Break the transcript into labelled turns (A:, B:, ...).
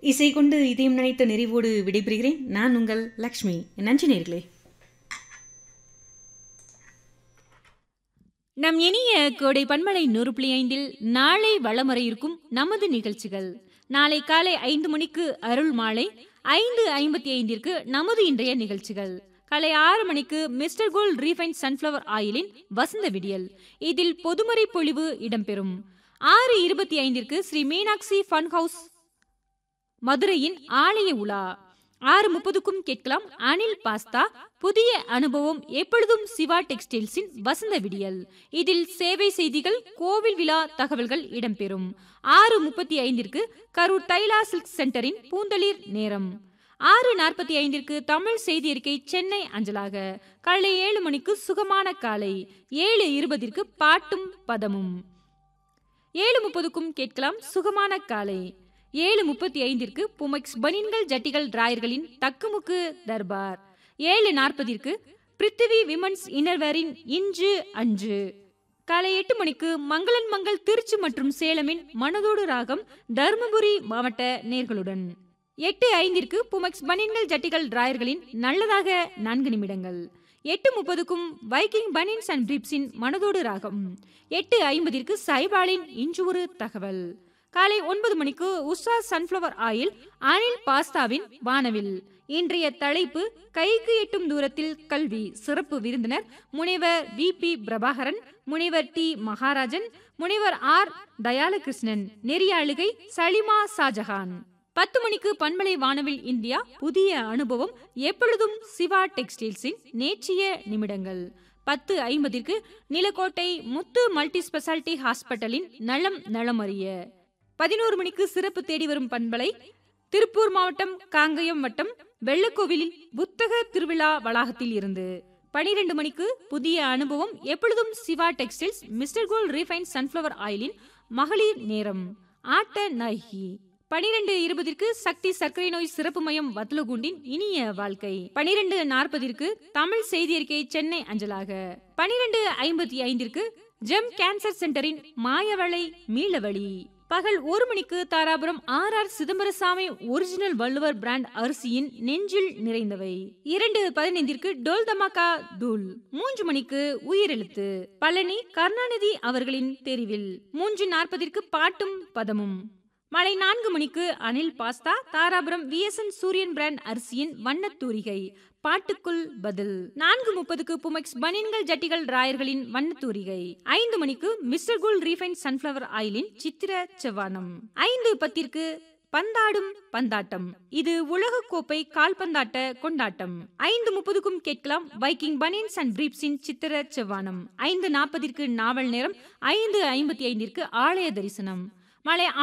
A: இசை கொண்டு இதயம் நினைத்த நிறைவோடு விடைபெறுகிறேன் நான் உங்கள் லக்ஷ்மி நன்றி நேர்களே
B: நம் இனிய கோடை பன்மலை நூறு புள்ளி ஐந்தில் நாளை வளம் வர இருக்கும் நமது நிகழ்ச்சிகள் நாளை காலை ஐந்து மணிக்கு அருள் மாலை ஐந்து ஐம்பத்தி ஐந்திற்கு நமது இன்றைய நிகழ்ச்சிகள் காலை ஆறு மணிக்கு மிஸ்டர் கோல்ட் ரீஃபைன் சன்ஃப்ளவர் ஆயிலின் வசந்த விடியல் இதில் பொதுமறை பொழிவு இடம்பெறும் ஆறு இருபத்தி ஐந்திற்கு ஸ்ரீ மீனாட்சி ஃபன் ஹவுஸ் மதுரையின் ஆலய உலா ஆறு முப்பதுக்கும் கேட்கலாம் அனில் பாஸ்தா புதிய அனுபவம் எப்பொழுதும் சிவா டெக்ஸ்டைல்ஸின் வசந்த விடியல் இதில் சேவை செய்திகள் கோவில் விழா தகவல்கள் இடம்பெறும் ஆறு முப்பத்தி ஐந்திற்கு கரூர் தைலா சில்க் சென்டரின் பூந்தளிர் நேரம் ஆறு நாற்பத்தி ஐந்திற்கு தமிழ் செய்தி அறிக்கை சென்னை அஞ்சலாக காலை ஏழு மணிக்கு சுகமான காலை ஏழு இருபதிற்கு பாட்டும் பதமும் ஏழு முப்பதுக்கும் கேட்கலாம் சுகமான காலை ஏழு முப்பத்தி ஐந்திற்கு புமெக்ஸ் பனின்கள் ஜட்டிகள் டிராயர்களின் தக்குமுக்கு தர்பார் ஏழு நாற்பதிற்கு பிருத்திவி விமன்ஸ் இன்னர்வேரின் இன்று அன்று காலை எட்டு மணிக்கு மங்களன் மங்கள் திருச்சி மற்றும் சேலமின் மனதோடு ராகம் தருமபுரி மாவட்ட நேர்களுடன் எட்டு ஐந்திற்கு புமெக்ஸ் பனின்கள் ஜட்டிகள் டிராயர்களின் நல்லதாக நான்கு நிமிடங்கள் எட்டு முப்பதுக்கும் வைக்கிங் பனின்ஸ் அண்ட் பிரிப்ஸின் மனதோடு ராகம் எட்டு ஐம்பதிற்கு சைபாலின் இன்று ஒரு தகவல் காலை ஒன்பது மணிக்கு உஷா சன்ஃப்ளவர் ஆயில் அனில் பாஸ்தாவின் வானவில் இன்றைய தலைப்பு கைக்கு எட்டும் தூரத்தில் கல்வி சிறப்பு விருந்தினர் முனைவர் வி பி பிரபாகரன் முனைவர் டி மகாராஜன் முனைவர் ஆர் தயாலகிருஷ்ணன் நெறியாளுகை சலிமா ஷாஜஹான் பத்து மணிக்கு பண்பலை வானவில் இந்தியா புதிய அனுபவம் எப்பொழுதும் சிவா டெக்ஸ்டைல்ஸின் நேற்றைய நிமிடங்கள் பத்து ஐம்பதிற்கு நிலக்கோட்டை முத்து மல்டி ஸ்பெஷாலிட்டி ஹாஸ்பிட்டலின் நலம் நலமறிய பதினோரு மணிக்கு சிறப்பு தேடி வரும் பண்பலை திருப்பூர் மாவட்டம் காங்கயம் வட்டம் வெள்ளக்கோவிலில் புத்தக திருவிழா வளாகத்தில் இருந்து பனிரெண்டு மணிக்கு புதிய அனுபவம் எப்பொழுதும் Siva textiles mister gold refine sunflower ஆயிலின் மகளிர் நேரம் ஆட்ட நாயகி பனிரெண்டு இருபதிற்கு சக்தி சர்க்கரை நோய் சிறப்பு மையம் வத்லகுண்டின் இனிய வாழ்க்கை பனிரெண்டு நாற்பதிற்கு தமிழ் செய்தி அறிக்கை சென்னை அஞ்சலாக பனிரெண்டு ஐம்பத்தி ஐந்திற்கு ஜெம் கேன்சர் சென்டரின் மாயவளை மீளவழி பகல் ஒரு மணிக்கு Dharapuram R R Chidambarasamy original Valluvar brand அரிசியின் நெஞ்சில் நிறைந்தவை இரண்டு பதினைந்திற்கு டோல் தமாக்கா தூள் மூன்று மணிக்கு உயிரெழுத்து பழனி கருணாநிதி அவர்களின் தெரிவில் மூன்று நாற்பதிற்கு பாட்டும் பதமும் மாலை நான்கு மணிக்கு Anil pasta Dharapuram VSN Suriyan brand அரிசியின் வண்ணத்தூரிகை பாட்டுக்குள் பதில் நான்கு முப்பதுக்கு புமெக்ஸ் பனியன்கள் ஜட்டிகள் ராயர்களின் வண்ணத்தூரிகை ஐந்து மணிக்கு மிஸ்டர் கோல் ரீஃபைன் சன்ஃபிளவர் ஆயிலின் சித்திர செவ்வானம் ஐந்து பத்திற்கு பந்தாடும் பந்தாட்டம் இது உலக கோப்பை கால்பந்தாட்ட கொண்டாட்டம் ஐந்து முப்பதுக்கும் கேட்கலாம் வைக்கிங் பனியன்ஸ் அண்ட் பிரீப்ஸின் சித்திர செவ்வானம் ஐந்து நாற்பதிற்கு நாவல் நேரம் ஐந்து ஐம்பத்தி ஐந்திற்கு ஆலய தரிசனம் மாலை